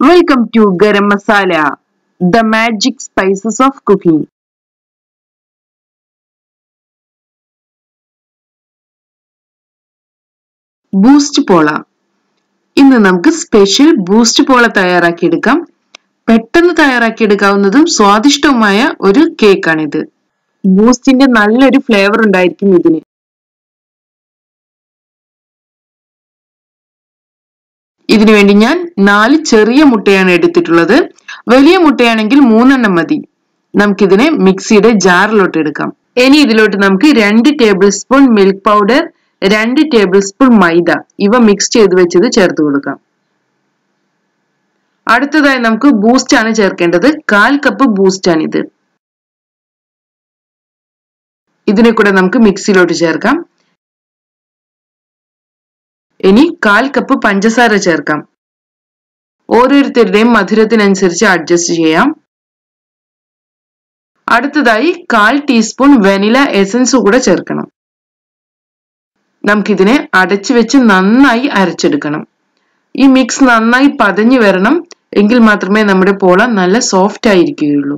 Welcome to Garam Masala, the magic spices of cooking. Boost പോള ഇന്ന് നമുക്ക് special boost പോള തയ്യാറാക്കിയെടുക്കാം പെട്ടെന്ന് തയ്യാറാക്കിയെടുക്കാവുന്നതും സ്വാദിഷ്ടവുമായ ഒരു കേക്കാണിത് ബൂസ്റ്റിന്റെ നല്ലൊരു ഫ്ലേവർ ഉണ്ടായിരിക്കും ഇതിന് ഇതിനു വേണ്ടി ഞാൻ നാല് ചെറിയ മുട്ടയാണ് എടുത്തിട്ടുള്ളത് വലിയ മുട്ടയാണെങ്കിൽ മൂന്നെണ്ണം മതി നമുക്കിതിനെ മിക്സിയുടെ ജാറിലോട്ട് എടുക്കാം ഇനി ഇതിലോട്ട് നമുക്ക് രണ്ട് ടേബിൾ സ്പൂൺ മിൽക്ക് പൗഡർ രണ്ട് ടേബിൾ സ്പൂൺ മൈദ ഇവ മിക്സ് ചെയ്ത് വെച്ചത് ചേർത്ത് കൊടുക്കാം അടുത്തതായി നമുക്ക് ബൂസ്റ്റ് ആണ് ചേർക്കേണ്ടത് കാൽ കപ്പ് ബൂസ്റ്റ് ആണ് ഇത് ഇതിനെ കൂടെ നമുക്ക് മിക്സിയിലോട്ട് ചേർക്കാം ഇനി കാൽ കപ്പ് പഞ്ചസാര ചേർക്കാം ഓരോരുത്തരുടെയും മധുരത്തിനനുസരിച്ച് അഡ്ജസ്റ്റ് ചെയ്യാം അടുത്തതായി കാൽ ടീസ്പൂൺ വെനില എസൻസ് കൂടെ ചേർക്കണം നമുക്കിതിനെ അടച്ചു വെച്ച് നന്നായി അരച്ചെടുക്കണം ഈ മിക്സ് നന്നായി പതഞ്ഞു വരണം എങ്കിൽ മാത്രമേ നമ്മുടെ പോള നല്ല സോഫ്റ്റ് ആയിരിക്കുകയുള്ളൂ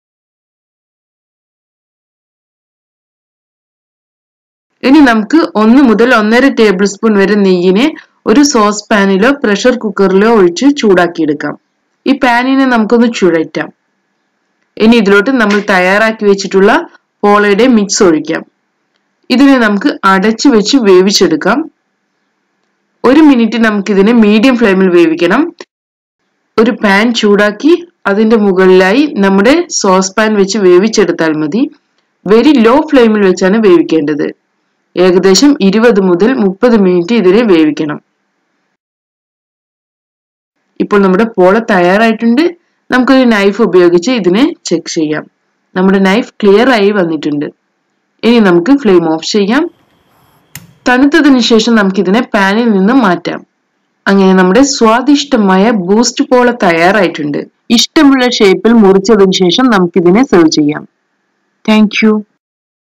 ഇനി നമുക്ക് ഒന്ന് മുതൽ ഒന്നര ടേബിൾ സ്പൂൺ വരെ നെയ്യിനെ ഒരു സോസ് പാനിലോ പ്രഷർ കുക്കറിലോ ഒഴിച്ച് ചൂടാക്കിയെടുക്കാം ഈ പാനിനെ നമുക്കൊന്ന് ചുഴറ്റാം ഇനി ഇതിലോട്ട് നമ്മൾ തയ്യാറാക്കി വെച്ചിട്ടുള്ള പോളയുടെ മിക്സ് ഒഴിക്കാം ഇതിനെ നമുക്ക് അടച്ചു വെച്ച് വേവിച്ചെടുക്കാം ഒരു മിനിറ്റ് നമുക്കിതിനെ മീഡിയം ഫ്ലെയിമിൽ വേവിക്കണം ഒരു പാൻ ചൂടാക്കി അതിന്റെ മുകളിലായി നമ്മുടെ സോസ് പാൻ വെച്ച് വേവിച്ചെടുത്താൽ മതി വെരി ലോ ഫ്ലെയിമിൽ വെച്ചാണ് വേവിക്കേണ്ടത് ഏകദേശം ഇരുപത് മുതൽ മുപ്പത് മിനിറ്റ് ഇതിനെ വേവിക്കണം ഇപ്പോൾ നമ്മുടെ പോള തയ്യാറായിട്ടുണ്ട് നമുക്കൊരു നൈഫ് ഉപയോഗിച്ച് ഇതിനെ ചെക്ക് ചെയ്യാം നമ്മുടെ നൈഫ് ക്ലിയർ ആയി വന്നിട്ടുണ്ട് ഇനി നമുക്ക് ഫ്ലെയിം ഓഫ് ചെയ്യാം തണുത്തതിന് ശേഷം നമുക്കിതിനെ പാനിൽ നിന്ന് മാറ്റാം അങ്ങനെ നമ്മുടെ സ്വാദിഷ്ടമായ ബൂസ്റ്റ് പോള തയ്യാറായിട്ടുണ്ട് ഇഷ്ടമുള്ള ഷേപ്പിൽ മുറിച്ചതിന് ശേഷം നമുക്കിതിനെ സെർവ് ചെയ്യാം താങ്ക്